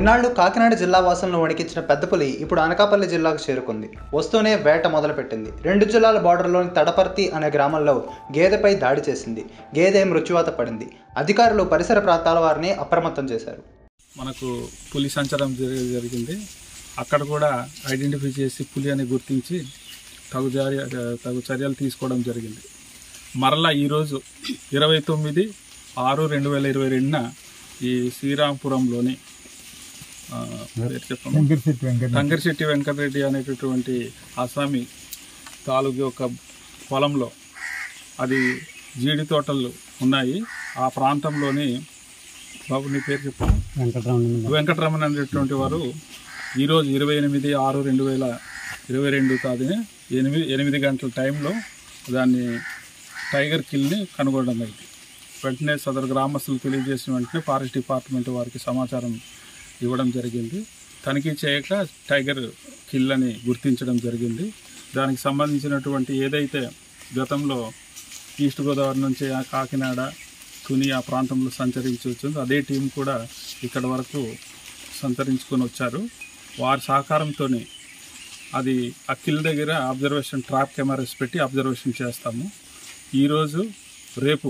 ఇన్నాళ్లు కాకినాడ జిల్లా వాసులను వణికించిన పెద్దపులి ఇప్పుడు అనకాపల్లి జిల్లాకు చేరుకుంది వస్తూనే వేట మొదలుపెట్టింది రెండు జిల్లాల బార్డర్లోని తడపర్తి అనే గ్రామంలో గేదెపై దాడి చేసింది గేదె మృత్యువాత పడింది అధికారులు పరిసర ప్రాంతాల వారిని అప్రమత్తం చేశారు మనకు పులి సంచారం జరి- జరిగింది అక్కడ కూడా ఐడెంటిఫై చేసి పులి అని గుర్తించి తగు జారి తగు చర్యలు తీసుకోవడం జరిగింది మరలా ఈరోజు ఇరవై తొమ్మిది ఆరు రెండు వేల ఇరవై రెండున ఈ శ్రీరాంపురంలోని ఆ, పేరు చెప్పండి తంగరిశెట్టి వెంకటరెడ్డి అనేటటువంటి ఆసామి తాలూకు యొక్క పొలంలో అది జీడి తోటలు ఉన్నాయి ఆ ప్రాంతంలోని బాబు నీ పేరు చెప్పండి వెంకటరమణ అనేటువంటి వారు ఈరోజు ఇరవై ఎనిమిది ఆరు రెండు వేల ఇరవై రెండు తాదిన ఎనిమిది ఎనిమిది గంటల టైంలో దాన్ని టైగర్ కిల్ని కనుగొనడం అయింది వెంటనే సదరు గ్రామస్తులు తెలియజేసిన వెంటనే ఫారెస్ట్ డిపార్ట్మెంట్ వారికి సమాచారం ఇవ్వడం జరిగింది తనిఖీ చేయక టైగర్ కిల్ అని గుర్తించడం జరిగింది దానికి సంబంధించినటువంటి ఏదైతే గతంలో ఈస్ట్ గోదావరి నుంచి ఆ కాకినాడ తుని ఆ ప్రాంతంలో సంచరించి వచ్చిందో అదే టీం కూడా ఇక్కడ వరకు సంతరించుకొని వచ్చారు వారి సహకారంతోనే అది ఆ కిల్ దగ్గర అబ్జర్వేషన్ ట్రాప్ కెమెరాస్ పెట్టి అబ్జర్వేషన్ చేస్తాము ఈరోజు రేపు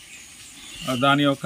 ఆ దాని యొక్క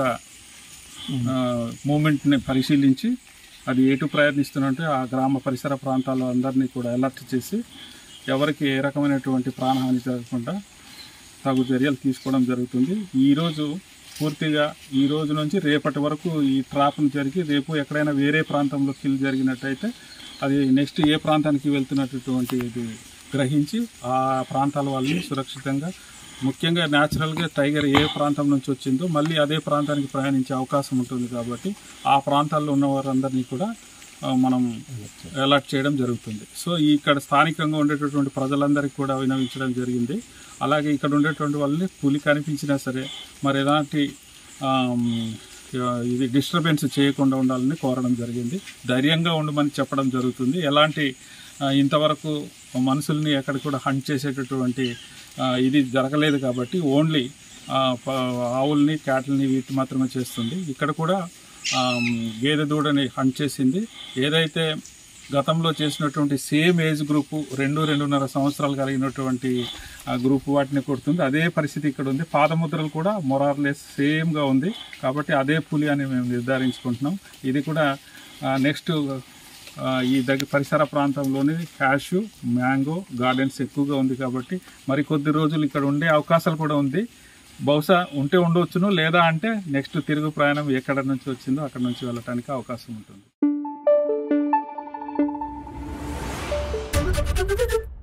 మూమెంట్ని పరిశీలించి అది ఎటు ప్రయత్నిస్తున్నట్టే ఆ గ్రామ పరిసర ప్రాంతాల్లో అందరినీ కూడా అలర్ట్ చేసి ఎవరికి ఏ రకమైనటువంటి ప్రాణహాని జరగకుండా తగు చర్యలు తీసుకోవడం జరుగుతుంది ఈరోజు పూర్తిగా ఈ రోజు నుంచి రేపటి వరకు ఈ ట్రాప్ను జరిగి రేపు ఎక్కడైనా వేరే ప్రాంతంలో కిల్ జరిగినట్టయితే అది నెక్స్ట్ ఏ ప్రాంతానికి వెళ్తున్నటువంటి ఇది గ్రహించి ఆ ప్రాంతాల వాళ్ళని సురక్షితంగా ముఖ్యంగా న్యాచురల్గా టైగర్ ఏ ప్రాంతం నుంచి వచ్చిందో మళ్ళీ అదే ప్రాంతానికి ప్రయాణించే అవకాశం ఉంటుంది కాబట్టి ఆ ప్రాంతాల్లో ఉన్న వారందరినీ కూడా ఆ, మనం అలర్ట్ చేయడం జరుగుతుంది సో ఈ ఇక్కడ స్థానికంగా ఉండేటటువంటి ప్రజలందరికీ కూడా వినవించడం జరిగింది అలాగే ఇక్కడ ఉండేటువంటి వాళ్ళని పులి కనిపించినా సరే మరి ఎలాంటి ఆమ్, ఆ, ఇది డిస్టర్బెన్స్ చేయకుండా ఉండాలని కోరడం జరిగింది ధైర్యంగా ఉండమని చెప్పడం జరుగుతుంది ఎలాంటి ఆ, ఇంతవరకు మనుషుల్ని ఎక్కడ కూడా హంట్ చేసేటటువంటి ఆ, ఇది జరగలేదు కాబట్టి ఓన్లీ ఆ, ప- ఆవుల్ని క్యాటిల్ని వీటి మాత్రమే చేస్తుంది ఇక్కడ కూడా ఆమ్, గేదె దూడని హంట్ చేసింది ఏదైతే గతంలో చేసినటువంటి సేమ్ ఏజ్ గ్రూపు రెండు రెండున్నర సంవత్సరాలు కలిగినటువంటి ఆ గ్రూప్ వాటిని కొడుతుంది అదే పరిస్థితి ఇక్కడ ఉంది పాదముద్రలు కూడా మొరార్లెస్ సేమ్గా ఉంది కాబట్టి అదే పులి అని మేము నిర్ధారించుకుంటున్నాం ఇది కూడా నెక్స్ట్ ఈ దగ్గర పరిసర ప్రాంతంలోని క్యాషు మ్యాంగో గార్డెన్స్ ఎక్కువగా ఉంది కాబట్టి మరి కొద్ది రోజులు ఇక్కడ ఉండే అవకాశాలు కూడా ఉంది బహుశా ఉంటే ఉండవచ్చును లేదా అంటే నెక్స్ట్ తిరుగు ప్రయాణం ఎక్కడ నుంచి వచ్చిందో అక్కడ నుంచి వెళ్ళటానికి అవకాశం ఉంటుంది